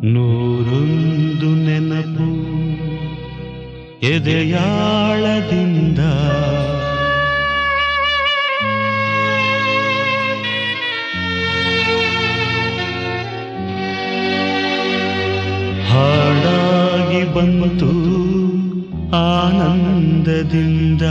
ನೂರೊಂದು ನೆನಪು ಎದೆಯಾಳದಿಂದ ಹಾಡಾಗಿ ಬಂತು ಆನಂದದಿಂದ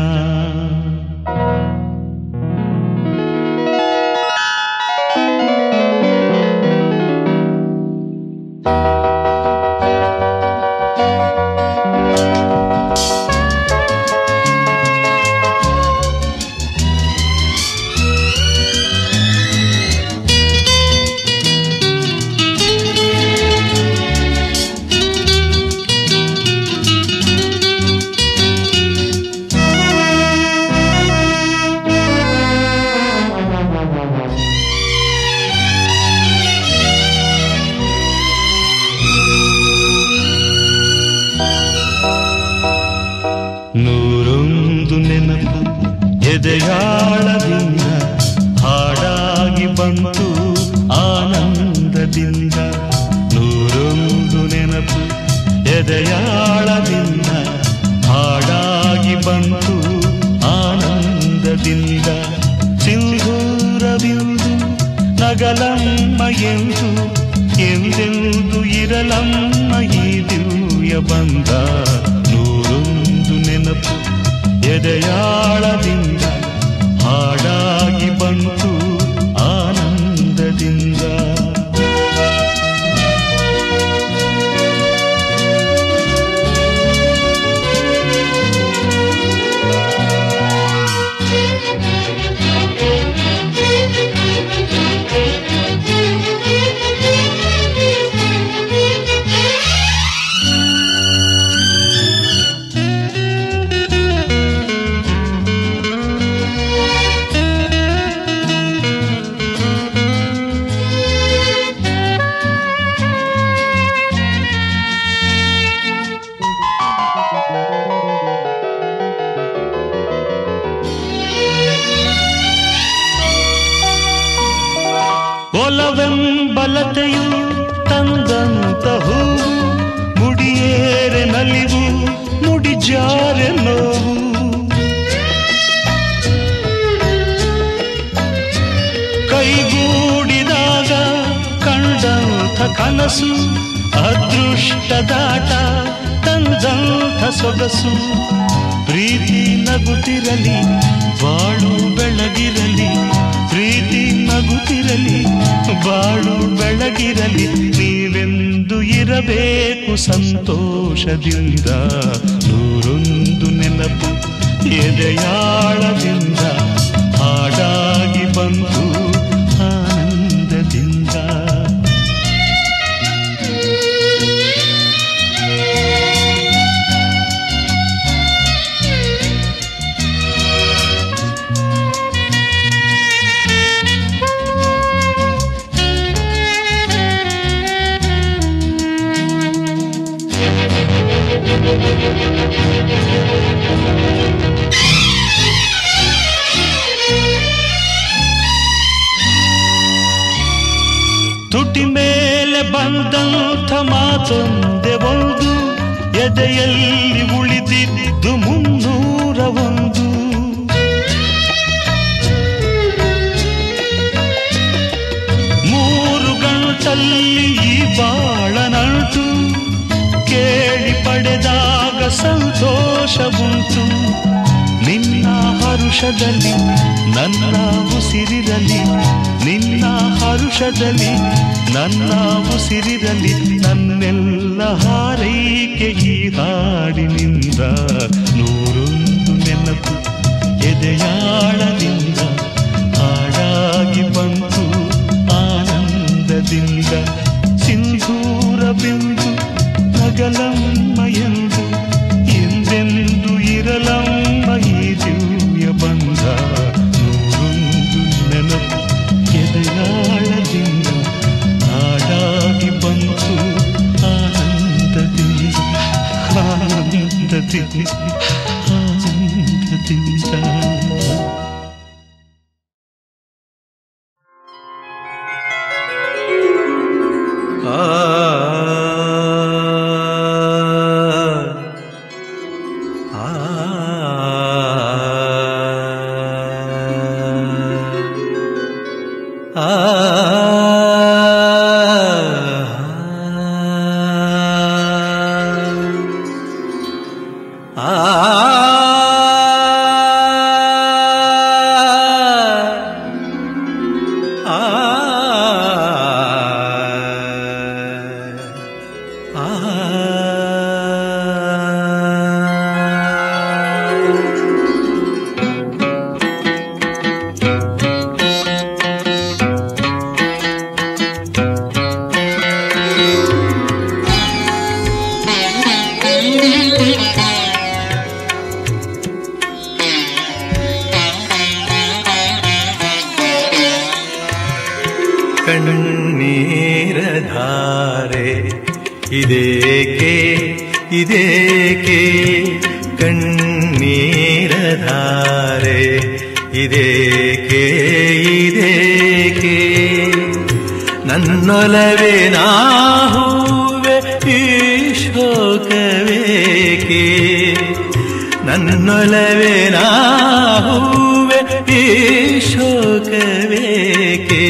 ನೂರೊಂದು ನೆನಪು ಎದೆಯಾಳದಿಂದ ಹಾಡಾಗಿ ಬಂತು ಆನಂದದಿಂದ ನೂರೊಂದು ನೆನಪು ಎದೆಯಾಳದಿಂದ ಹಾಡಾಗಿ ಬಂತು ಆನಂದದಿಂದ ಸಿಂಧೂರವಿಂದು ನಗಲಮ್ಮ ಎಂದು ಎಂದೆಂದು ಇರಲಮ್ಮ ಈ ದಿವ್ಯ ಬಂದ ನೂರೊಂದು ನೆನಪು ಎದೆಯಾಳದಿಂದ ಹಾಡಾಗಿ ಬಂತು ಆನಂದದಿಂದ ಒಲವೆಂಬಲತೆಯು ತಂದಂತ ಹೂವು ಮುಡಿಯೇರೆ ನಲಿವು ಮುಡಿಜಾರೆ ನೋವು ಕೈಗೂಡಿದಾಗ ಕಂಡಂಥ ಕನಸು ಅದೃಷ್ಟದಾಟ ತಂದಂಥ ಸೊಗಸು ಪ್ರೀತಿ ನಗುತ್ತಿರಲಿ ಬಾಳು ಬೆಳಗಿರಲಿ ಪ್ರೀತಿ ನಗುತ್ತಿರಲಿ ಬಾಳು ಬೆಳಗಿರಲಿ ನೀವೆಂದು ಇರಬೇಕು ಸಂತೋಷದಿಂದ ನೂರೊಂದು ನೆನಪು ಎದೆಯಾಳದಿಂದ ಹಾಡಾಗಿ ಬಂತು ಆನಂದದಿಂದ ತುಟಿ ಮೇಲೆ ಬಂದಂಥ ಮಾತೊಂದೆ ಒಂದು ಎದೆಯಲ್ಲಿ ಉಳಿದಿದ್ದು ಮುನ್ನೂರ ಒಂದು ಮೂರು ಗಂಟಲ್ಲಿ ಈ ಬಾಳನಂಟು ಕೇಳಿ ಪಡೆದಾಗ ಸಂತೋಷವುಂಟು ನಿನ್ನ ಹರುಷದಲ್ಲಿ ನನ್ನ ಉಸಿರಿರಲಿ ನಿನ್ನ ಹರುಷದಲ್ಲಿ ನನ್ನ ಉಸಿರಿರಲಿ ನನ್ನೆಲ್ಲ ಹಾರೈಕೆ ಈ ಹಾಡಿನಿಂದ ನೂರೊಂದು ನೆನಪು ಎದೆಯಾಳದಿಂದ ಹಾಡಾಗಿ ಬಂತು ಆನಂದದಿಂದ ಸಿಂಧೂರ ಬಿಂದು ನಗಲಮ್ಮ ಎಂದು ಎಂದೆಂದು ಇರಲಮ್ಮ ಈ ದಿವ್ಯ ಬಂಧ ನೂರೊಂದು ನೆನಪು ಎದೆಯಾಳದಿಂದ ಹಾಡಾಗಿ ಬಂತು ಆನಂದದಿಂದ ಆನಂದದಿಂದ ಆನಂದದಿಂದ ಆ ಕಣ್ಣೀರ ಧಾರೆ ಇದೇಕೆ ಇದೇಕೆ ಕಣ್ಣೀರ ಧಾರೆ ಇದೇಕೆ ಇದೇಕೆ ನನ್ನೊಲವೇ ನಾಹುವೆ ಈ ಶೋಕವೇಕೆ ನನ್ನೊಲವೇ ನಾಹುವೆ ಈ ಶೋಕವೇಕೆ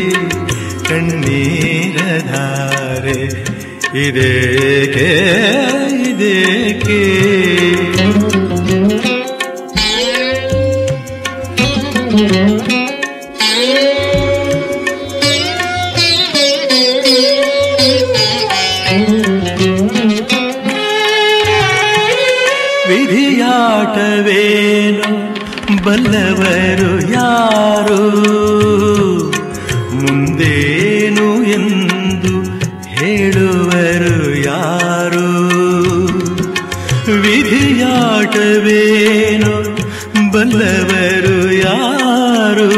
ಕಣ್ಣೀರ ಧಾರೆ ಇದೇಕೆ ಇದೇಕೆ ವಿಧಿಯಾಟವೇನು ಬಲ್ಲವರು ಯಾರು ಮುಂದೇನು ಎಂದು ಹೇಳುವರು ಯಾರು ವಿಧಿಯಾಟವೇನು ಬಲ್ಲವರು ಯಾರು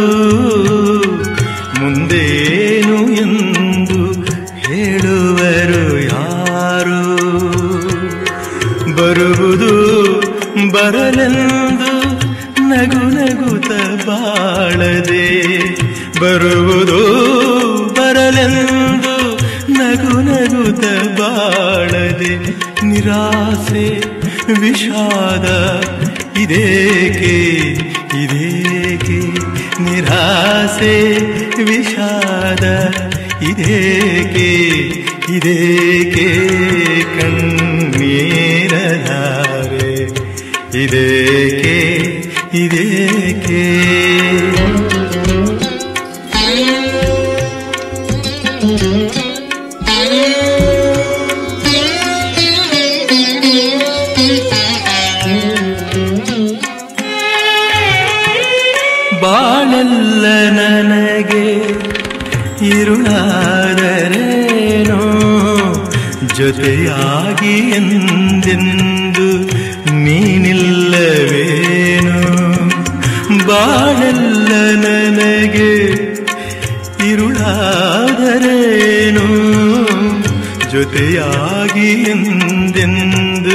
ಮುಂದೇನು ಎಂದು ಹೇಳುವರು ಯಾರು ಬರುವುದು ಬರಲೆಂದು ನಗು ನಗುತ್ತ ಬಾಳದೆ ಬರುವುದು ಬರಲೆಂದು ನಗು ನಗುತ್ತ ಬಾಳದೆ ನಿರಾಸೆ ವಿಷಾದ ಇದೇಕೆ ಇದೇಕೆ ನಿರಾಸೆ ವಿಷಾದ ಇದೇಕೆ ಇದೇಕೆ ಕಣ್ಣೀರ ಧಾರೆ ಇದೇಕೆ ಇದೇಕೆ ಬಾಳೆಲ್ಲ ನನಗೆ ಇರುಳಾದರೇನೋ ಜೊತೆಯಾಗಿ ಎಂದೆಂದು ನೀನಿಲ್ಲವೇನೋ ಬಾಳೆಲ್ಲ ನನಗೆ ಇರುಳಾದರೇನೋ ಜೊತೆಯಾಗಿ ಎಂದೆಂದು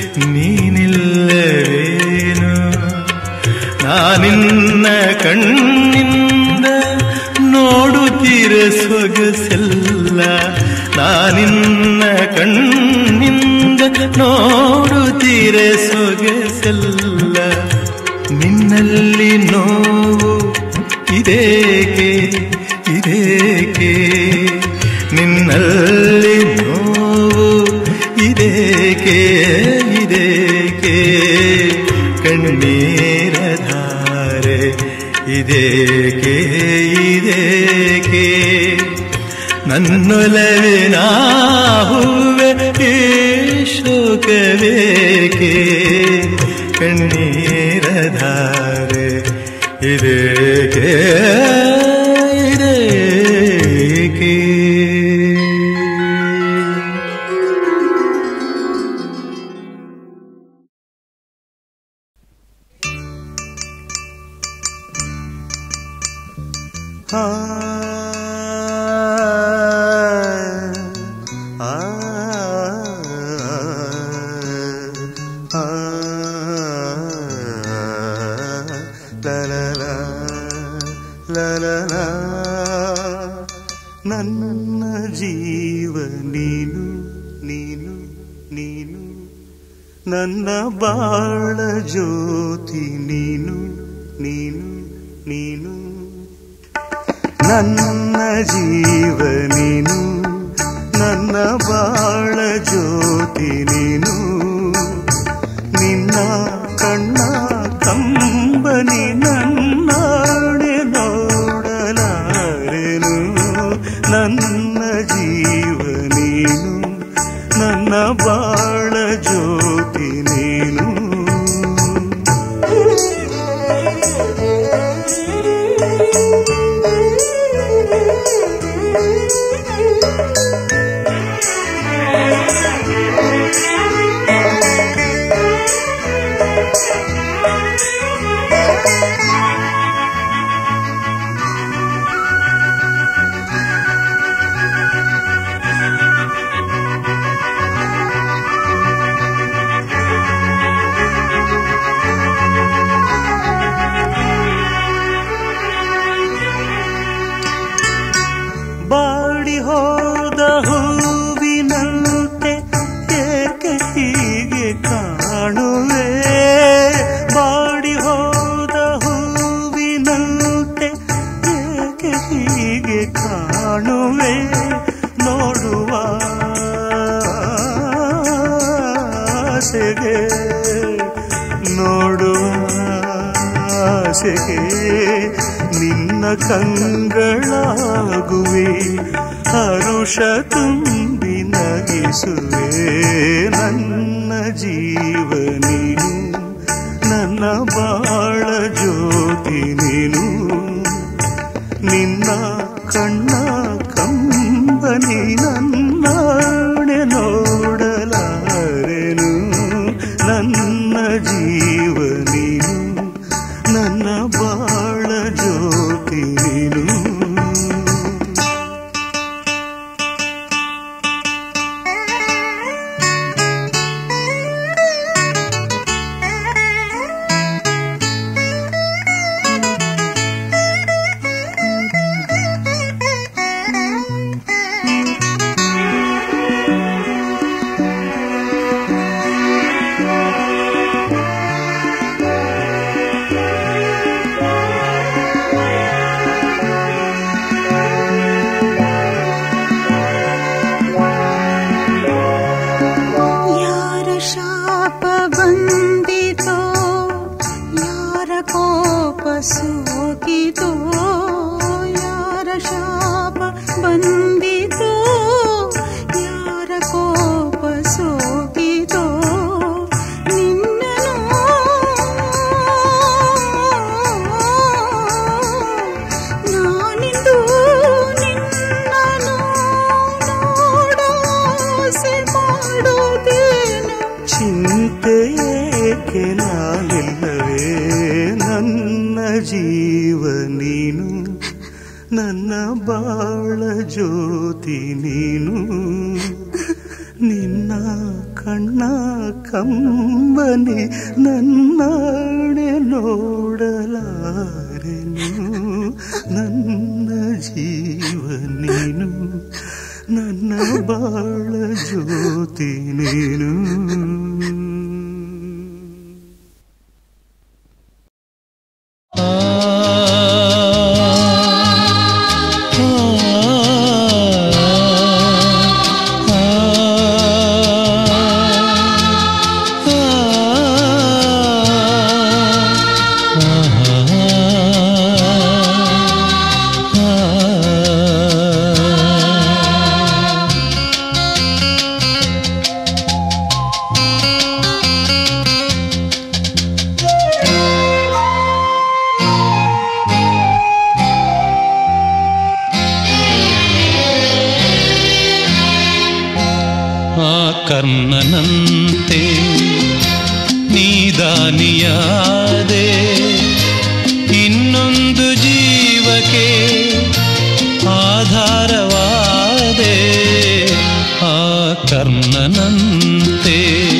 ನೀನಿಲ್ಲವೇನೋ ನಾನಿನ್ನ ಕಣ್ಣಿಂದ ನೋಡುತ್ತೀರ ಸೊಗಸೆಲ್ಲ ನಾನಿನ್ನ ಕಣ್ಣಿಂದ ನೋಡುತ್ತೀರ ಸೊಗಸೆಲ್ಲ ನಿನ್ನಲ್ಲಿ ನೋವು ಇದೇಕೆ ಇದೇಕೆ ನಿನ್ನಲ್ಲಿ ನೋವು ಇದೇಕೆ ಇದೇಕೆ ಕಣ್ಣೀರ ಧಾರೆ ಇದೇಕೆ ಇದೇಕೆ ನನ್ನೊಲವಿನ ಹೂವೆ ಈ ಶೋಕವೇಕೆ ಕಣ್ಣೀರ ಧಾರೆ ಇದೇಕೆ ಇದೇಕೆ ಆ ಆ ಆ ಲಲಲ ಲಲಲ ನನ್ನ ಜೀವ ನೀನು ನೀನು ನೀನು ನನ್ನ ಬಾಳ ಜ್ಯೋತಿ ನೀನು ನೀನು ನೀನು ನನ್ನ ಜೀವ ನೀನು ನನ್ನ ಬಾಳ ಜ್ಯೋತಿ ನೀನು ನಿನ್ನ ಕಣ್ಣ ಕಂಬನಿ ನನ್ನಾಡೆ ನೋಡಲಾರೆನು ನನ್ನ ಜೀವ ನೀನು ನನ್ನ ಬಾಳ ಜ್ಯೋತಿ ನೀನು ಬಾಡಿ ಹೋದ ಹೂವಿನಂತೆ ಏಕೆ ಹೀಗೆ ಕಾಣುವೆ ಬಾಡಿ ಹೋದ ಹೂವಿನಂತೆ ಏಕೆ ಹೀಗೆ ಕಾಣುವೆ ನೋಡುವ ಆಸೆಗೆ ನೋಡುವ ಆಸೆಗೆ ನಿನ್ನ ಕಂಗಳಾಗುವೆ ಹರುಷ ತುಂಬಿ ನಗಿಸುವೆ ನನ್ನ ಜೀವ ನೀನು ನನ್ನ ಬಾಳ ಜ್ಯೋತಿ ನೀನು ನಿನ್ನ ಕಣ್ಣ ಕಂಬನಿ ನನ್ನಾಣೆ ನೋಡಲಾರೆನು ನನ್ನ ಜೀವ ನೀನು ನನ್ನ ಬಾಳ ಜ್ಯೋತಿ ನೀನು ಯಾರ ಶಾಪ ಬಂದಿತೋ ಯಾರ ಕೋಪ ಸೋಕಿತೋ ಯಾರ ಶಾಪ ಬಂದಿತೋ ಯಾರ ಕೋಪ ಸೋಕಿತೋ ನಿನ್ನನು ನಾನಿಂದು ನಿನ್ನನು ನೋಡಾಸೆ ಮಾಡುತ್ತೇನೆ ಚಿಂತೆ ಏಕೆ ನಾನಿಲ್ಲವೇ ನನ್ನ ಜೀವ ನೀನು ನನ್ನ ಬಾಳ ಜ್ಯೋತಿ ನೀನು ನಿನ್ನ ಕಣ್ಣ ಕಂಬನಿ ನನ್ನಾಡೆ ನೋಡಲಾರೆನು ನನ್ನ ಜೀವ ನೀನು ನನ್ನ ಬಾಳ ಜ್ಯೋತಿ ನೀನು ಆ ಕರ್ಣನಂತೆ ನೀದಾನಿಯಾದೆ ಇನ್ನೊಂದು ಜೀವಕ್ಕೆ ಆಧಾರವಾದೆ ಆ ಕರ್ಣನಂತೆ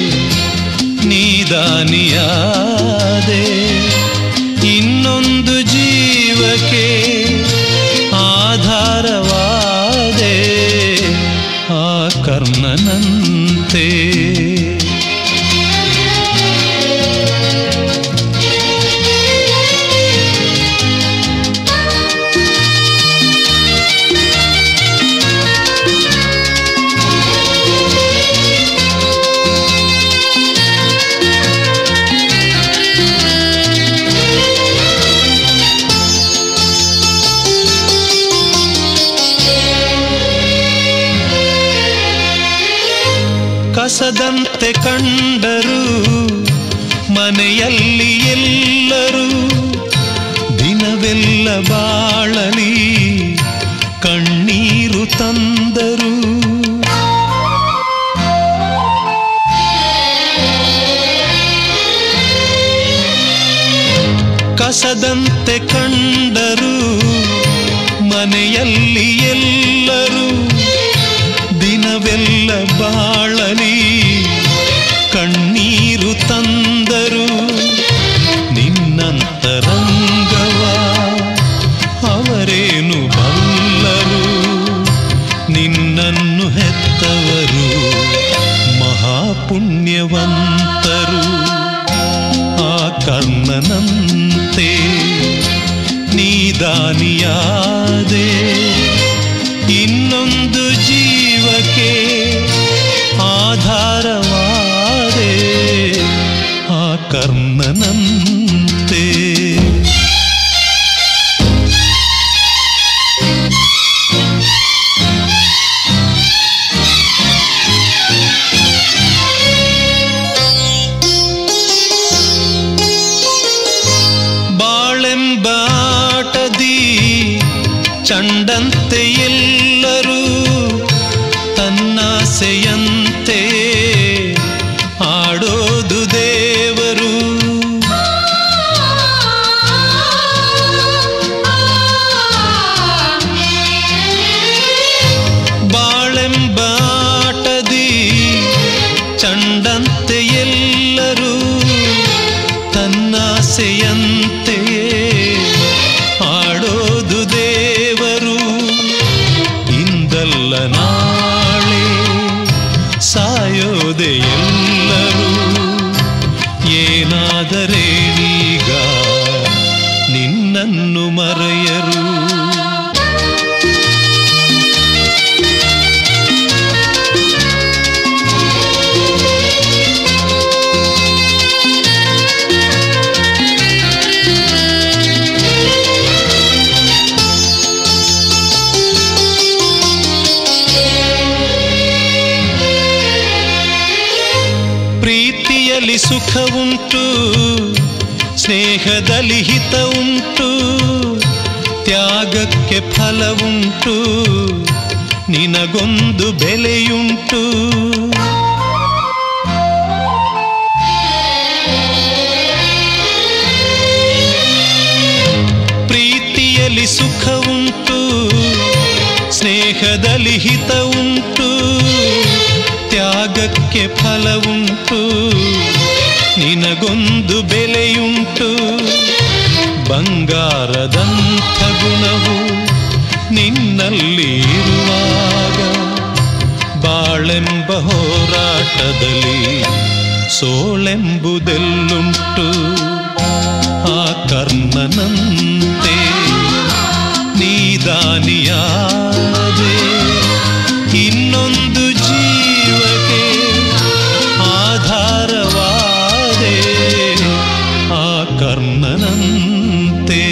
ನೀದಾನಿಯಾದೆ ಇನ್ನೊಂದು ಜೀವಕ್ಕೆ ಆಧಾರವಾದೆ ಆ ಕರ್ಣನಂತೆ ಕಸದಂತೆ ಕಂಡರು ಮನೆಯಲ್ಲಿ ಎಲ್ಲರೂ ದಿನವೆಲ್ಲ ಬಾಳಲಿ ಕಣ್ಣೀರು ತಂದರು ಕಸದಂತೆ ಕಂಡರು ಮನೆಯಲ್ಲಿ ಎಲ್ಲರೂ ದಿನವೆಲ್ಲ ಬಾಳಲಿ ಕಣ್ಣೀರು ತಂದರು ನಿನ್ನಂತರಂಗವ ಅವರೇನು ಬಲ್ಲರು ನಿನ್ನನ್ನು ಹೆತ್ತವರು ಮಹಾಪುಣ್ಯವಂತರು ಆ ಕರ್ಣನಂತೆ ನೀದಾನಿಯಾದೆ ಇನ್ನೊಂದು ಜೀವಕ್ಕೆ ಆಧಾರವಾದೆ ಆ ಕರ್ಣನಂತೆ ಬಾಳೆಂಬಾಟದಿ ಚಂಡಂತೆ ಎಲ್ಲರೂ ತನ್ನಾಸೆಯಂತೆ ಆಡೋದು ದೇವರು ಬಾಳೆಂಬಾಟದಿ ಚಂಡಂತೆ ಎಲ್ಲರೂ ತನ್ನಾಸೆಯಂತೆಯೇ ಆಡೋದು ದೇವರು ಇಂದಲ್ಲ ನಾಳೆ ಸಾಯೋದೆ ಎಲ್ಲರೂ ಏನಾದರೇನೀಗ ನಿನ್ನನ್ನು ಮರೆಯರು ಪ್ರೀತಿಯಲ್ಲಿ ಸುಖ ಉಂಟು ಸ್ನೇಹದಲ್ಲಿ ಹಿತ ಉಂಟು ತ್ಯಾಗಕ್ಕೆ ಫಲ ಉಂಟು ನಿನಗೊಂದು ಬೆಲೆಯುಂಟು ಪ್ರೀತಿಯಲ್ಲಿ ಸುಖ ಉಂಟು ಸ್ನೇಹದಲ್ಲಿ ಹಿತ ಉಂಟು ತ್ಯಾಗಕ್ಕೆ ಫಲ ಉಂಟು ನಿನಗೊಂದು ಬೆಲೆಯುಂಟು ಬಂಗಾರದಂಥ ಗುಣವು ನಿನ್ನಲ್ಲಿ ಇರುವಾಗ ಬಾಳೆಂಬ ಹೋರಾಟದಲ್ಲಿ ಸೋಳೆಂಬುದೆಲ್ಲುಂಟು ಆ ಕರ್ಣನಂತೆ ನೀದಾನಿಯಾದೆ ಇನ್ನೊಂದು ಜೀವಕ್ಕೆ ಆಧಾರವಾದೆ ಆ ಕರ್ಣನಂತೆ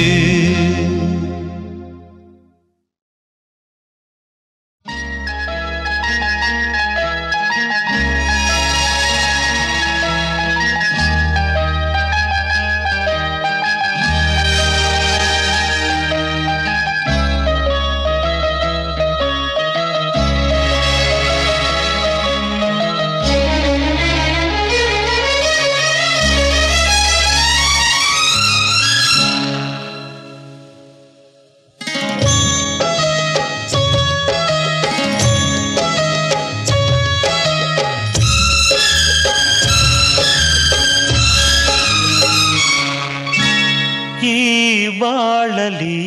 ಈ ಬಾಳಲಿ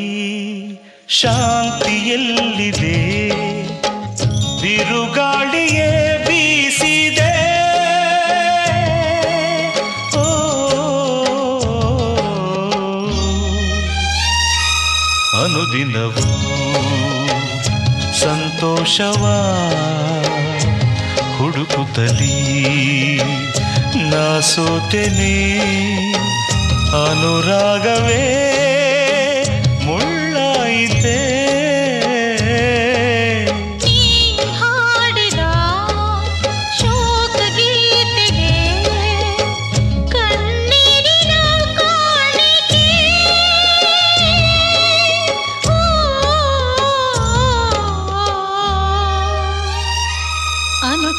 ಶಾಂತಿಯಲ್ಲಿದೆ ಬಿರುಗಾಳಿಯೇ ಬೀಸಿದೆ ಓ, ಅನುದಿನವೂ ಸಂತೋಷವ ಹುಡುಕುತ್ತಲೀ ನಾ ಸೋತೆನೆ ಅನುರಾಗವೇ ಮುಳ್ಳಾಯಿತೆ ನೀ ಹಾಡಿದ ಶೋಕ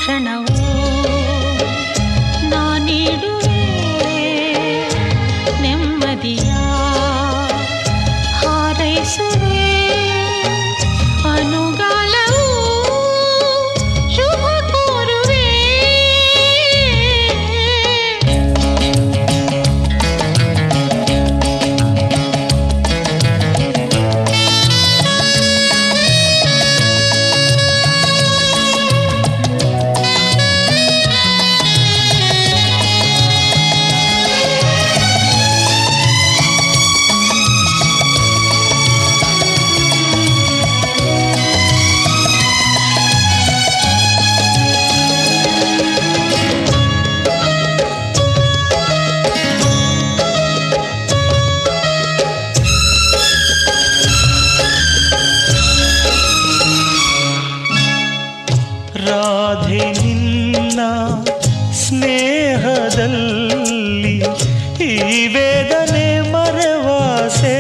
ಕ್ಷಣವೂ ನಾನಿಡುವೆ ನೆಮ್ಮದಿಯ ಹಾರೈಸುವೆ ಅನುಗಾಲವೂ ಶುಭ ಕೋರುವೆ ರಾಧೆ ನಿನ್ನ ಸ್ನೇಹದಲ್ಲಿ ಈ ವೇದನೆ ಮರೆವಾಸೆ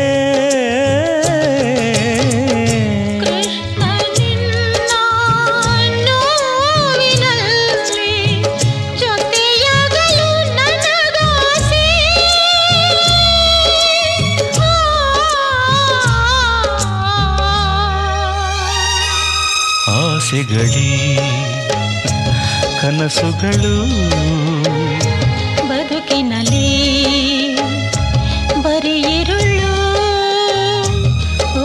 ಕೃಷ್ಣ ನಿನ್ನ ನೋವಿನಲ್ಲಿ ಜೊತೆಯಾಗಲು ನನಗಾಸೆ ಆಸೆಗಳೇ ಕನಸುಗಳು ಬದುಕಿನಲ್ಲಿ ಬರೀ ഇരുಳು ಓ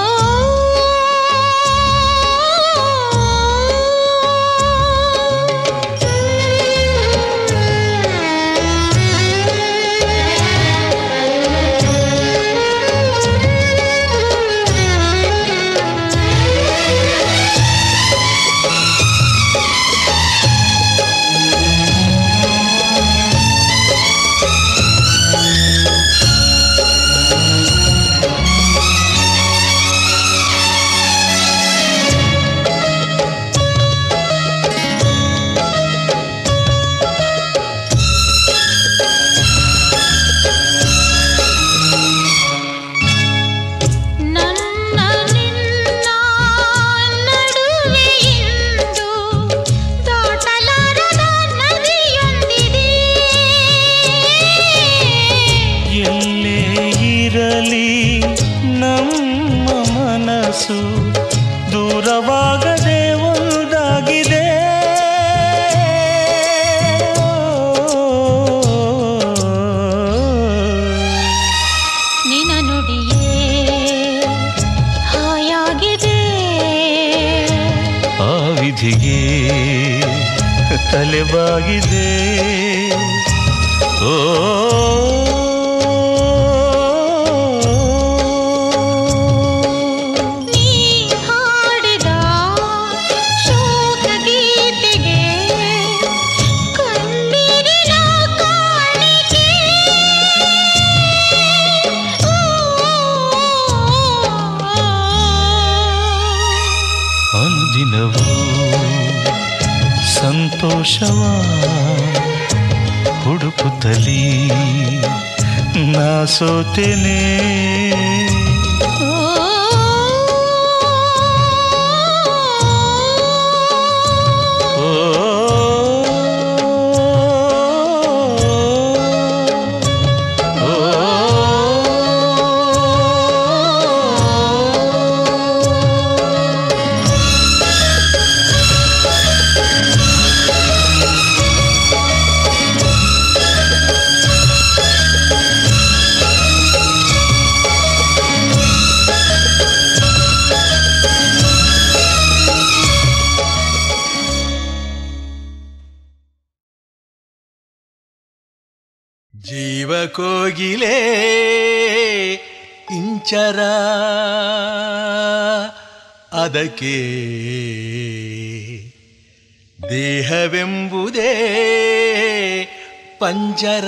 ನನ್ನ ನಿನ್ನ ನಡುವೆ ಇಂದು ದಾಟಲಾರದ ನದಿಯೊಂದಿದೆ ಎಲ್ಲೇ ಇರಲಿ ನಮ್ಮ ಮನಸ್ಸು ದೂರವಾಗದೆ ಒಂದಾಗಿದೆ ನಿನ ನುಡಿಯೇ ಹಾಯಾಗಿದೆ ಆ ವಿಧಿಗೆ ತಲೆಬಾಗಿದೆ ಓ ನೀ ಹಾಡಿದ ಶೋಕ ಗೀತೆಗೆ ಕಣ್ಣೀರಿನ ಕಾಣಿಕೆ ಅನುದಿನವೂ ಸಂತೋಷವ ಹುಡುಕುತ್ತಲೀ ನಾ ಸೋತೇನೆ ಓ ಜೀವ ಕೋಗಿಲೆ ಇಂಚರ ಅದಕ್ಕೆ ದೇಹವೆಂಬುದೇ ಪಂಜರ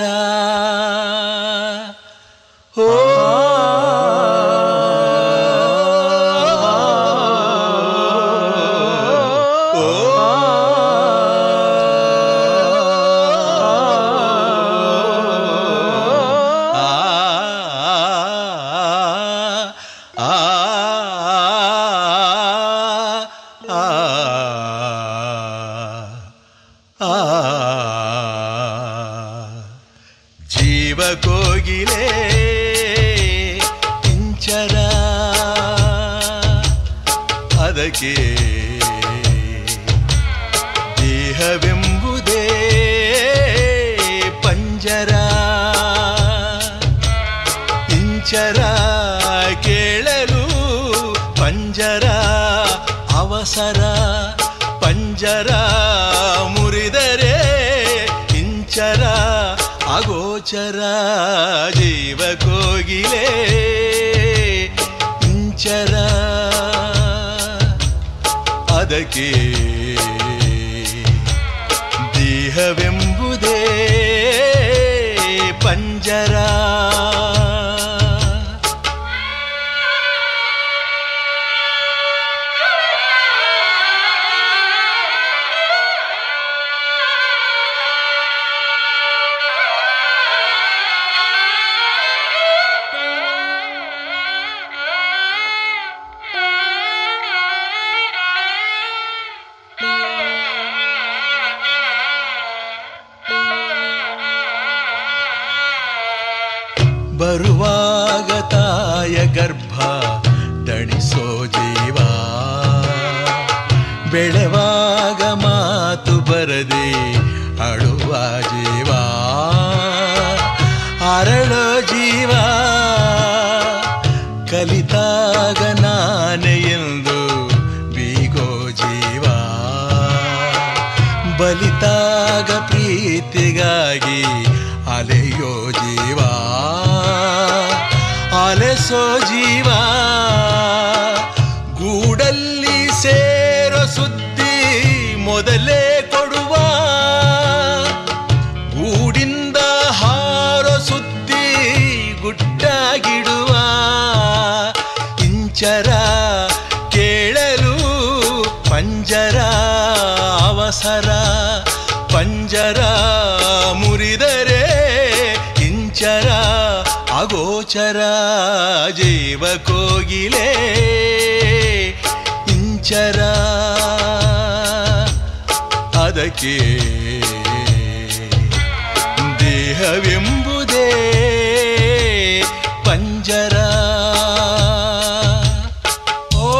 ಓ ಆ ಅದಕ್ಕೆ ದೇಹವೆಂಬುದೇ ಪಂಜರ ಇಂಚರ ಕೇಳಲು ಪಂಜರ ಅವಸರ ಪಂಜರ ಮುರಿದರೆ ಇಂಚರ ಅಗೋಚರ ಜೀವ ಕೋಗಿಲೆ ಇಂಚರ ಅದಕ್ಕೆ ದೇಹವೆಂಬುದೇ ಪಂಜರ ಬರುವಾಗ ತಾಯ ಗರ್ಭ ದಣಿಸೋ ಜೀವ ಬೆಳೆವಾಗ ಮಾತು ಬರದೆ ಅಳುವ ಜೀವ ಅರಳೋ ಜೀವ ಕಲಿತಾಗ ನಾನೆ ಎಂದು ಬೀಗೋ ಜೀವ ಬಲಿತಾಗ ಪ್ರೀತಿಗಾಗಿ ಅಲೆಯೋ ಜೀವ ಅಲೆಸೋ ಜೀವ ಗೂಡಲ್ಲಿ ಸೇರೋ ಸುದ್ದಿ ಮೊದಲೇ ಕೊಡುವ ಗೂಡಿಂದ ಹಾರೋ ಸುದ್ದಿ ಗುಟ್ಟಾಗಿಡುವ ಇಂಚರ ಕೇಳಲು ಪಂಜರ ಅವಸರ ಪಂಜರ ಮುರಿದರೆ ಇಂಚರ ಅಗೋಚರ ಜೀವ ಕೋಗಿಲೆ ಇಂಚರ ಅದಕ್ಕೆ ದೇಹವೆಂಬುದೇ ಪಂಜರ ಓ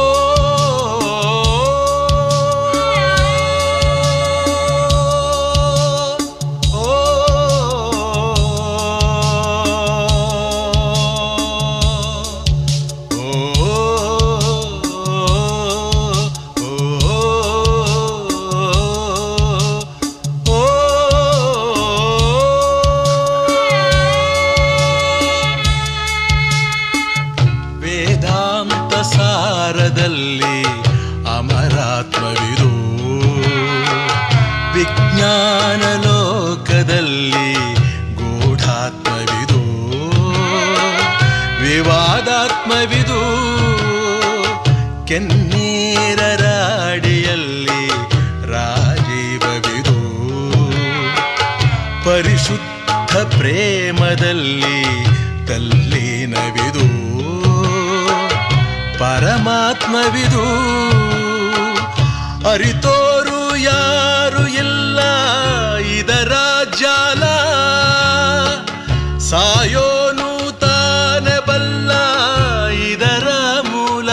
ವೇದಾಂತ ಸಾರದಲ್ಲಿ ಅಮರಾತ್ಮವಿದು ವಿಜ್ಞಾನ ಲೋಕದಲ್ಲಿ ಗೂಢಾತ್ಮವಿದು ವಿವಾದಾತ್ಮವಿದು ಕೆನ್ನೇರ ರಾಡಿಯಲ್ಲಿ ರಾಜೀವವಿದು ಪರಿಶುದ್ಧ ಪ್ರೇಮದಲ್ಲಿ ತಲ್ಲೀನವಿದು ಪರಮಾತ್ಮವಿದು ಅರಿತೋರು ಯಾರು ಇಲ್ಲ ಇದರ ಜಾಲ ಸಾಯೋನು ತಾನೆ ಬಲ್ಲ ಇದರ ಮೂಲ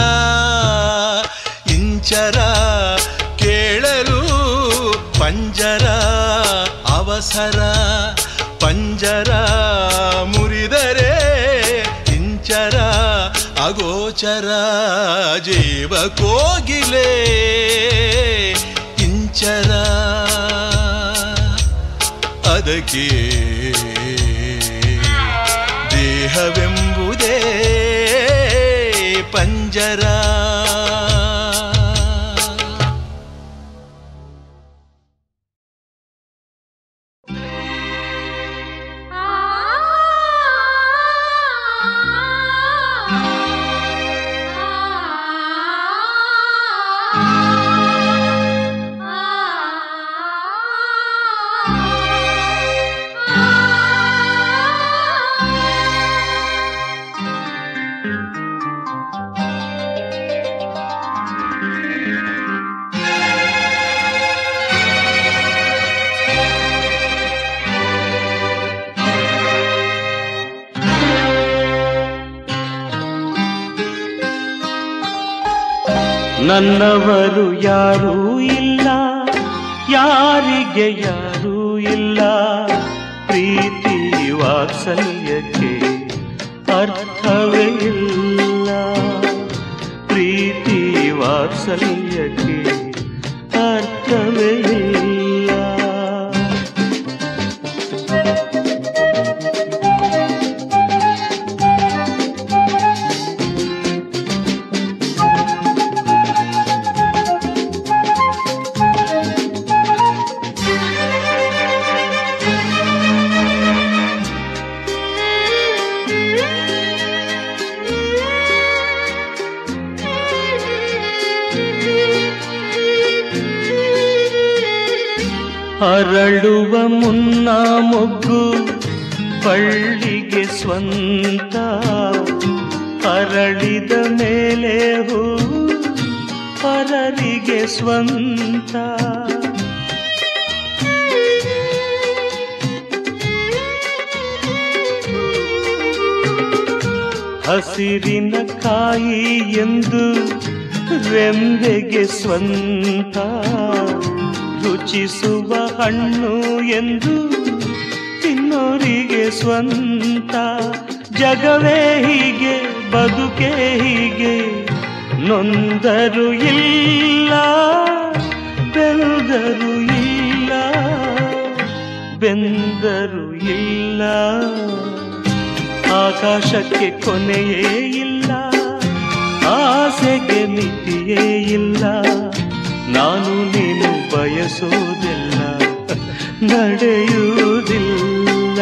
ಇಂಚರ ಕೇಳಲು ಪಂಜರ ಅವಸರ ಪಂಜರ ಮುರಿದರೆ ಇಂಚರ ಅಗೋಚರ ಜೀವ ಕೋಗಿಲೆ ಇಂಚರ ಅದಕ್ಕೆ ದೇಹವೆಂಬುದೇ ಪಂಜರ ಆ ನನ್ನವರು ಯಾರೂ ಇಲ್ಲ ಯಾರಿಗೆ ಯಾರೂ ಇಲ್ಲ ಪ್ರೀತಿ ವಾತ್ಸಲ್ಯಕ್ಕೆ ಅರ್ಥವೇ ಇಲ್ಲ ಪ್ರೀತಿ ವಾತ್ಸಲ್ಯಕ್ಕೆ ಅರ್ಥವೇ ಇಲ್ಲ ಅರಳುವ ಮುನ್ನ ಮೊಗ್ಗು ಬಳ್ಳಿಗೆ ಸ್ವಂತ ಅರಳಿದ ಮೇಲೆ ಹೂ ಪರರಿಗೆ ಸ್ವಂತ ಹಸಿರಿನ ಕಾಯಿ ಎಂದು ರೆಂಬೆಗೆ ಸ್ವಂತ ರುಚಿಸುವ ಹಣ್ಣು ಎಂದು ತಿನ್ನೋರಿಗೆ ಸ್ವಂತ ಜಗವೇ ಹೀಗೆ ಬದುಕೆ ಹೀಗೆ ನೊಂದರು ಇಲ್ಲ ಬೆಳೆದರು ಇಲ್ಲ ಬೆಂದರು ಇಲ್ಲ ಆಕಾಶಕ್ಕೆ ಕೊನೆಯೇ ಇಲ್ಲ ಆಸೆಗೆ ಮಿತಿಯೇ ಇಲ್ಲ ನಾನು ನೀನು ಬಯಸೋದಿಲ್ಲ ನಡೆಯುವುದಿಲ್ಲ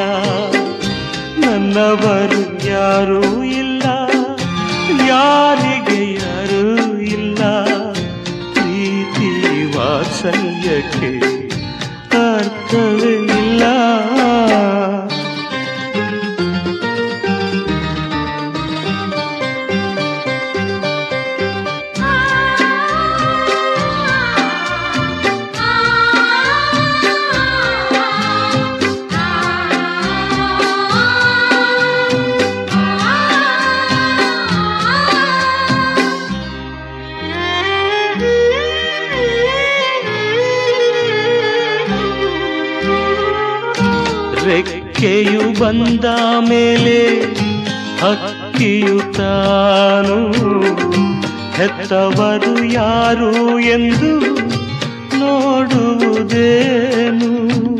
ನನ್ನವರು ಯಾರೂ ಇಲ್ಲ ಯಾರಿಗೆ ಯಾರೂ ಇಲ್ಲ ಪ್ರೀತಿ ವಾತ್ಸಲ್ಯಕ್ಕೆ ಅರ್ಥವೇ ಇಲ್ಲ ರೆಕ್ಕೆಯು ಬಂದ ಮೇಲೆ ಹಕ್ಕಿಯು ತಾನು ಹೆತ್ತವರು ಯಾರು ಎಂದು ನೋಡುವುದೇನು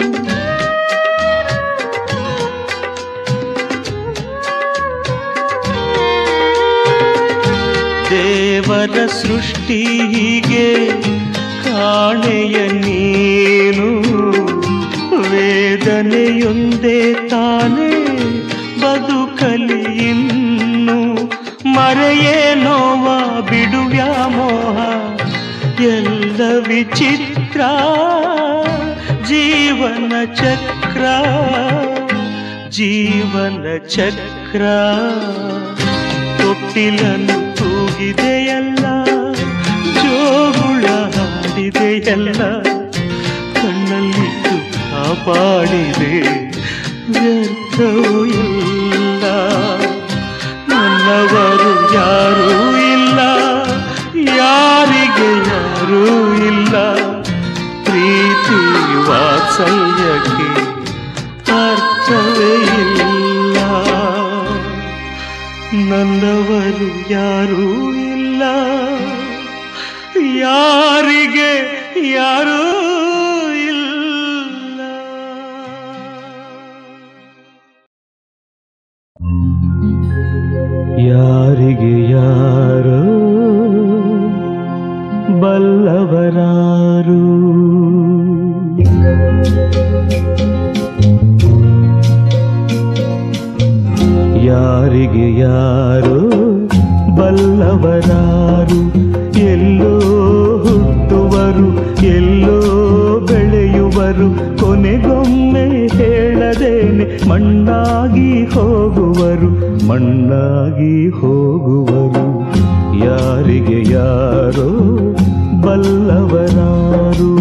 ದೇವರ ಸೃಷ್ಟಿ ಹೀಗೆ ಕಾಣೆಯ ನೀನು ವೇದನೆಯೊಂದೇ ತಾನೇ ಬದುಕಲಿ ಇನ್ನು ಮರೆಯೇ ನೋವ ಬಿಡುವ್ಯಾ ಮೋಹ ಎಲ್ಲ ವಿಚಿತ್ರ ಜೀವನ ಚಕ್ರ ಜೀವನ ಚಕ್ರ ತೊಟ್ಟಿಲನ್ನು ತೂಗಿದೆಯಲ್ಲ ಜೋಗುಳ ಹಾಡಿದೆಯಲ್ಲ ಕಣ್ಣಲ್ಲಿಟ್ಟು ಕಾಪಾಡಿದೆ ವ್ಯರ್ಥವೂ ಇಲ್ಲ ನನ್ನವರು ಯಾರೂ ಇಲ್ಲ ಯಾರಿಗೆ ಯಾರೂ ಇಲ್ಲ ಪ್ರೀತಿ ವಾತ್ಸಲ್ಯಕ್ಕೆ ಅರ್ಥವೇ ಇಲ್ಲ ನನ್ನವರು ಯಾರೂ ಇಲ್ಲ ಯಾರಿಗೆ ಯಾರೂ ಇಲ್ಲ ಯಾರಿಗೆ ಯಾರೋ ಬಲ್ಲವರಾರು ಯಾರಿಗೆ ಯಾರೋ ಬಲ್ಲವರಾರು ಎಲ್ಲೋ ಹುಟ್ಟುವರು ಎಲ್ಲೋ ಬೆಳೆಯುವರು ಕೊನೆಗೊಮ್ಮೆ ಹೇಳದೇನೆ ಮಣ್ಣಾಗಿ ಹೋಗುವರು ಮಣ್ಣಾಗಿ ಹೋಗುವರು ಯಾರಿಗೆ ಯಾರೋ ಬಲ್ಲವರಾರು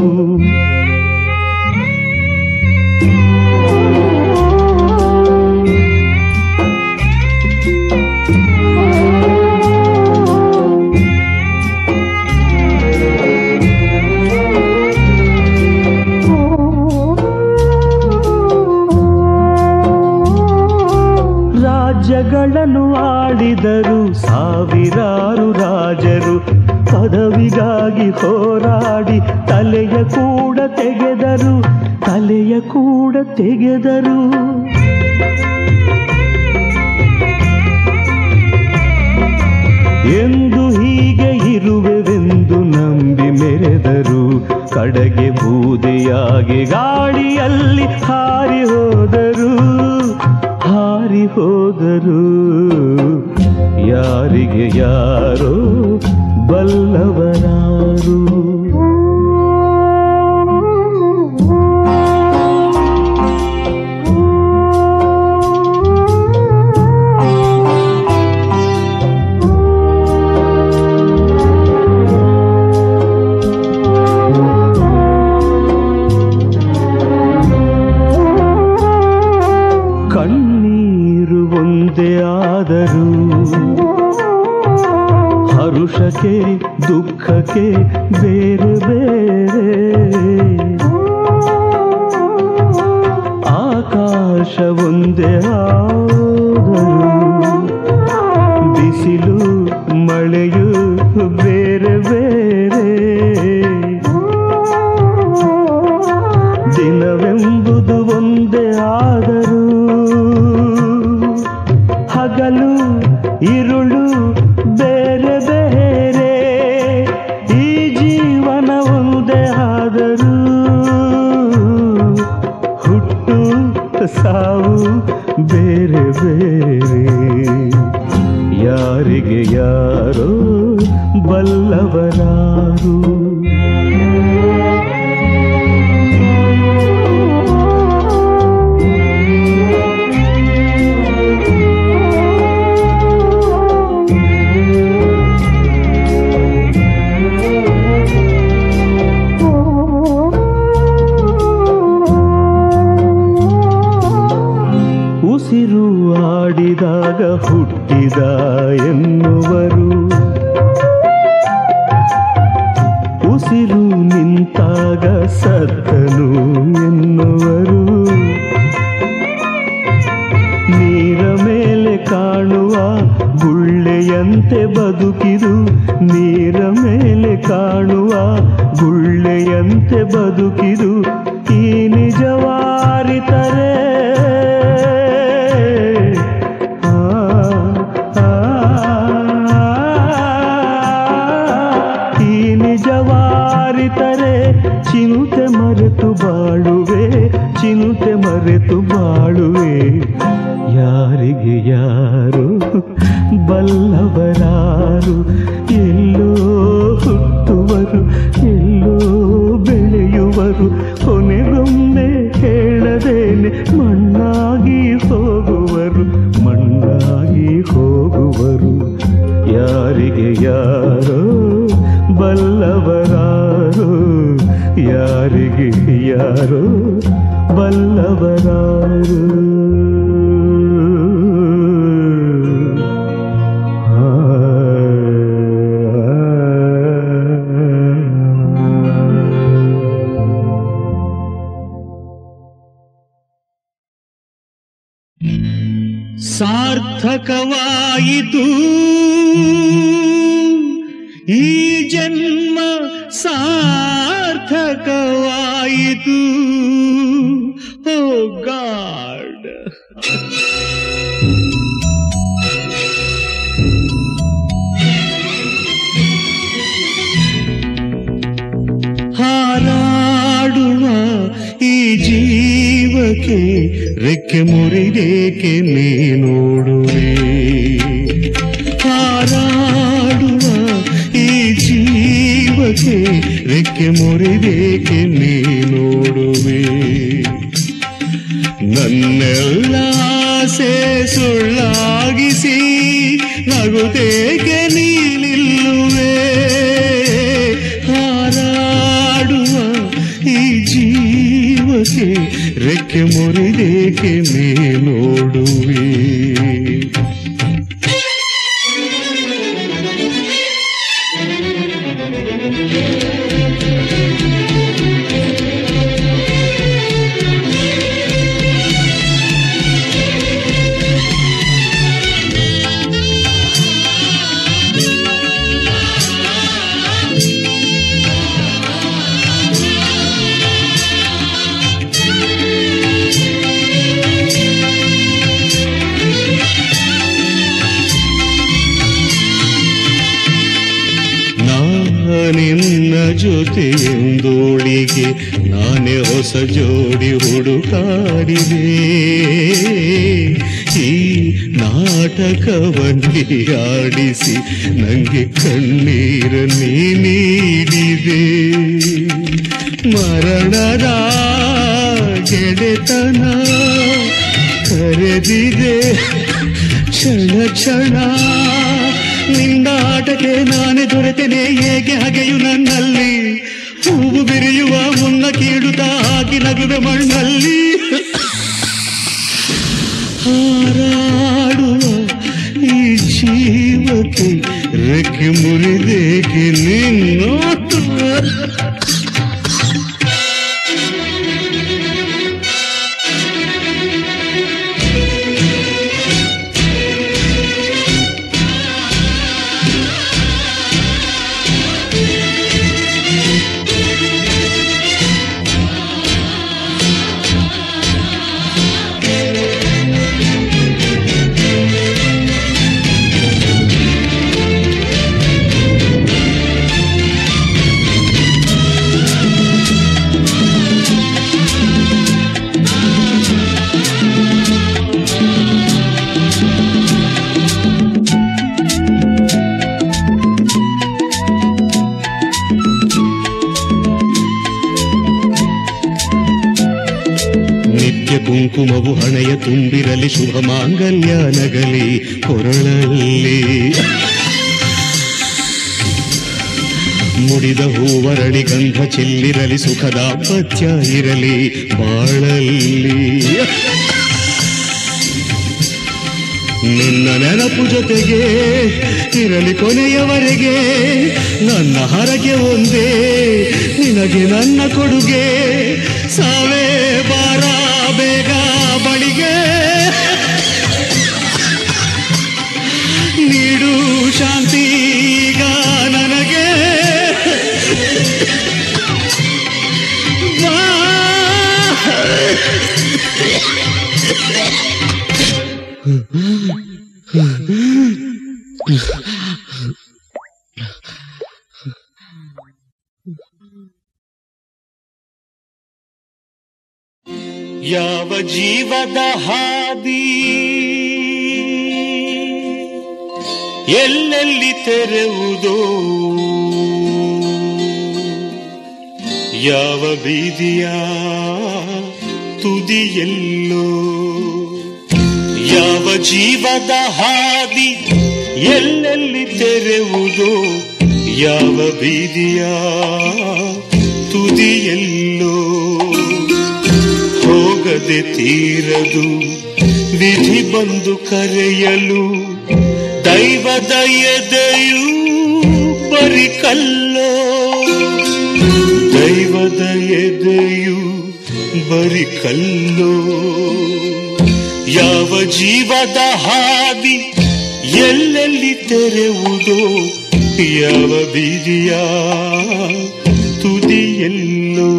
ಸಾವಿರಾರು ರಾಜರು ಪದವಿಗಾಗಿ ಹೋರಾಡಿ ತಲೆಯ ಕೂಡ ತೆಗೆದರು ತಲೆಯ ಕೂಡ ತೆಗೆದರು ಎಂದು ಹೀಗೆ ಇರುವೆವೆಂದು ನಂಬಿ ಮೆರೆದರು ಕಡೆಗೆ ಬೂದೆಯಾಗಿ ಗಾಳಿಯಲ್ಲಿ ಹಾರಿ ಹೋದರು ಹಾರಿ ಹೋದರು ಯಾರಿಗೆ ಯಾರೋ ಬಲ್ಲವರಾರು ಕಣ್ಣೀರು ಒಂದೇ ಆದರೂ ಹರುಷಕ್ಕೆ ದುಃಖಕ್ಕೆ ಬೇರೆ ಬೇರೆ ಆಕಾಶ ಒಂದೇ ಆದರೂ ಬಿಸಿಲು ಮಳೆಯು ಬೇರೆ ಬೇರೆ ದಿನವೆಂಬುದು ಒಂದೇ ಆದರೂ ಹಗಲು ಇರುಳು ಬೇರೆ ಬೇರೆ ಈ ಜೀವನ ಒಂದೇ ಆದರೂ ಹುಟ್ಟು ಸಾವು ಬೇರೆ ಬೇರೆ ಯಾರಿಗೆ ಯಾರೋ ಬಲ್ಲವರಾರು ಉಸಿರು ಆಡಿದಾಗ ಹುಟ್ಟಿದ ಎನ್ನುವರು ಉಸಿರು ನಿಂತಾಗ ಸತ್ತನು ಎನ್ನುವರು ನೀರ ಮೇಲೆ ಕಾಣುವ ಗುಳ್ಳೆಯಂತೆ ಬದುಕಿದು ನೀರ ಮೇಲೆ ಕಾಣುವ ಗುಳ್ಳೆಯಂತೆ ಬದುಕಿದು ಈ ನಿಜವಾರಿತರೆ ಆ, ಆ, ಈ ನಿಜವಾರಿತರೆ ಚಿನುತೆ ಮರೆತು ಬಾಳುವೆ ಚಿನುತೆ ಮರೆತು ಬಾಳುವೆ ಯಾರಿಗೆ ಯಾರು ಬಲ್ಲವರಾರು ಎಲ್ಲೋ ಹುಟ್ಟುವರು ಎಲ್ಲೋ ಬೆಳೆಯುವರು ಕೊನೆಗೊಮ್ಮೆ ಹೇಳದೇನೆ ಮಣ್ಣಾಗಿ ಹೋಗುವರು ಮಣ್ಣಾಗಿ ಹೋಗುವರು ಯಾರಿಗೆ ಯಾರೋ ಬಲ್ಲವರಾರು ಯಾರಿಗೆ ಯಾರೋ ಬಲ್ಲವರಾರು ಸಾರ್ಥಕವಾಯಿತು ಈ ಜನ್ಮ ಸಾರ್ಥಕವಾಯಿತು ಓ ಗಾಡ್ ಹಾರಾಡುವ ಈ ಜೀವಕ್ಕೆ ರೆಕ್ಕೆ ಮುರಿದೇಕೆ ನೀ ನೋಡುವೆ ಹಾರಾಡುವ ಈ ಜೀವಕ್ಕೆ ರೆಕ್ಕೆ ಮುರಿದೇಕೆ ನೀ ನೋಡುವೆ ನನ್ನೆಲ್ಲ ಆಸೆ ಸುಳ್ಳಾಗಿಸಿ ನಗುತ್ತೇಕೆ ನೀ ನಿಲ್ಲುವೆ ಹಾರಾಡುವ ಈ ಜೀವಕ್ಕೆ ರೆಕ್ಕೆ ಮುರಿದೇಕೆ ನೀ ನೋಡುವೆ ನಿನ್ನ ಜೊತೆಯೊಂದೋಳಿಗೆ ನಾನೇ ಹೊಸ ಜೋಡಿ ಹುಡುಕಾಡಿದೆ ಈ ನಾಟಕವನ್ನೇ ಆಡಿಸಿ ನಂಗೆ ಕಣ್ಣೀರ ನೀ ನೀಡಿದೆ ಮರಣದ ಗೆಳೆತನ ಕರೆದಿದೆ ಕ್ಷಣ ಕ್ಷಣ ನಿನ್ನ ಆಟಕ್ಕೆ ನಾನೇ ದೊರೆತೇನೆ ಹೇಗೆ ಹಗೆಯು ನನ್ನಲ್ಲಿ ಹೂವು ಬಿರಿಯುವ ಮುನ್ನ ಕೀಡುತ್ತಾ ಹಾಕಿ ನಗುವೆ ಮಣ್ಣಲ್ಲಿ ಹಾರಾಡುವ ಈ ಜೀವಕ್ಕೆ ರೆಕ್ಕೆ ಮುರಿದೇಕೆ ನಿನ್ನ ನಿತ್ಯ ಕುಂಕುಮವು ಹಣೆಯ ತುಂಬಿರಲಿ ಶುಭ ಮಾಂಗಲ್ಯ ನಗಲಿ ಕೊರಳಲ್ಲಿ ಮುಡಿದ ಹೂವರಳಿ ಗಂಧ ಚೆಲ್ಲಿರಲಿ ಸುಖದ ಪಥ್ಯ ಇರಲಿ ಬಾಳಲ್ಲಿ ನಿನ್ನ ನೆನಪು ಜೊತೆಗೆ ಇರಲಿ ಕೊನೆಯವರೆಗೆ ನನ್ನ ಹರಕೆ ಒಂದೇ ನಿನಗೆ ನನ್ನ ಕೊಡುಗೆ ಸಾವೇ ಬಾರ ಬೇಗ ಬಳಿಗೆ ನೀಡು ಶಾಂತಿ ಈಗ ನನಗೆ ಬಾ ಯಾವ ಜೀವದ ಹಾದಿ ಎಲ್ಲೆಲ್ಲಿ ತೆರೆವುದೋ ಯಾವ ಬೀದಿಯ ತುದಿಯೆಲ್ಲೋ ಯಾವ ಜೀವದ ಹಾದಿ ಎಲ್ಲೆಲ್ಲಿ ತೆರೆವುದೋ ಯಾವ ಬೀದಿಯ ತುದಿಯೆಲ್ಲೋ ಹೋಗದೆ ತೀರದು ವಿಧಿ ಬಂದು ಕರೆಯಲು ದೈವದ ಎದೆಯೂ ಬರಿ ಕಲ್ಲೋ ದೈವದ ಎದೆಯು ಬರಿ ಕಲ್ಲೋ ಯಾವ ಜೀವದ ಹಾದಿ ಎಲ್ಲೆಲ್ಲಿ ತೆರೆವುದೋ ಯಾವ ಬೀದಿಯ ತುದಿಯೆಲ್ಲೋ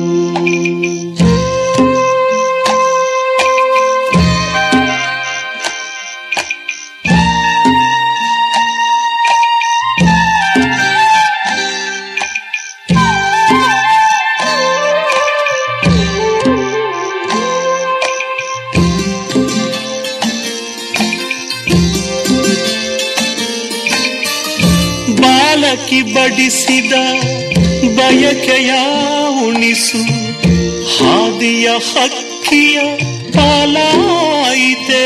ಬಾಲಕಿ ಬಡಿಸಿದ ಬಯಕೆಯ ಉಣಿಸು ಹಾದಿಯ ಹಕ್ಕಿಯ ಪಾಲಾಯಿತೆ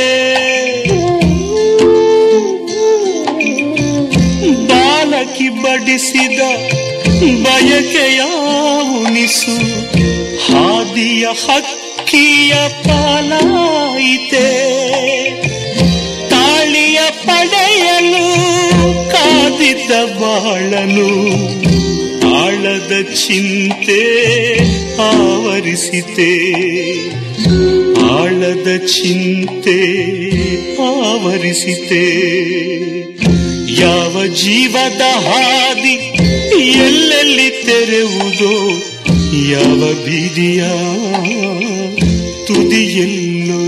ಬಾಲಕಿ ಬಡಿಸಿದ ಬಯಕೆಯ ಉಣಿಸು ಹಾದಿಯ ಹಕ್ಕಿಯ ಪಾಲಾಯಿತೆ ತಾಳಿಯ ಪಡೆಯಲು ಕಾದಿದ್ದ ಬಾಳನು ಆಳದ ಚಿಂತೆ ಆವರಿಸಿತೆ ಆಳದ ಚಿಂತೆ ಆವರಿಸಿತೆ ಯಾವ ಜೀವದ ಹಾದಿ ಎಲ್ಲೆಲ್ಲಿ ತೆರೆವುದೋ ಯಾವ ಬೀದಿಯ ತುದಿಯೆಲ್ಲೋ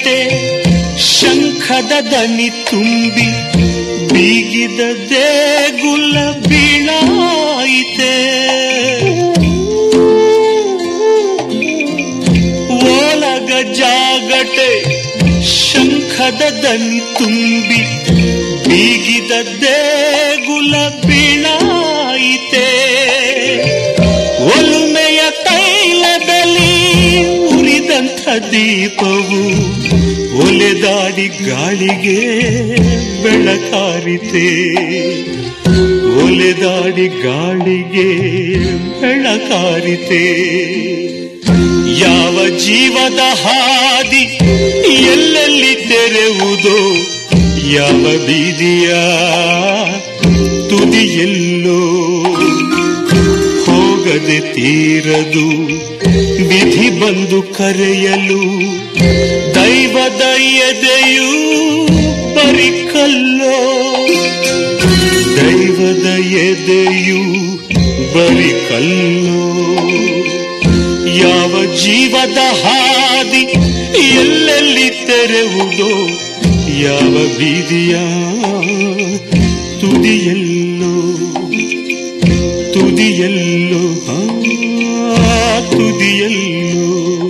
ಜಾಗಟೆ ಶಂಖದ ದನಿ ತುಂಬಿ ಬೀಗಿದ ದೇಗುಲ ಬೀಳಾಯಿತೆ ಓಲಗ ಜಾಗಟೆ ಶಂಖದ ದನಿ ತುಂಬಿ ಬೀಗಿದ ದೇಗುಲ ಬೀಳಾಯಿತೆ ಒಲುಮೆಯ ತೈಲದಲ್ಲಿ ಉರಿದಂಥ ದೀಪವು ಒಲೆದಾಡಿ ಗಾಳಿಗೆ ಬೆಳಕಾರಿತೆ ಒಲೆದಾಡಿ ಗಾಳಿಗೆ ಬೆಳಕಾರಿತೆ ಯಾವ ಜೀವದ ಹಾದಿ ಎಲ್ಲೆಲ್ಲಿ ತೆರೆವುದೋ ಯಾವ ಬೀದಿಯ ತುದಿಯೆಲ್ಲೋ ಹೋಗದೆ ತೀರದು ವಿಧಿ ಬಂದು ಕರೆಯಲು ದೈವದ ಎದೆಯೂ ಬರಿಕಲ್ಲೋ ದೈವದ ಎದೆಯೂ ಬರಿಕಲ್ಲೋ ಯಾವ ಜೀವದ ಹಾದಿ ಎಲ್ಲೆಲ್ಲಿ ತೆರೆವುದೋ ಯಾವ ಬೀದಿಯ ತುದಿಯಲ್ಲೋ ತುದಿಯಲ್ಲೋ ಆ ತುದಿಯಲ್ಲೋ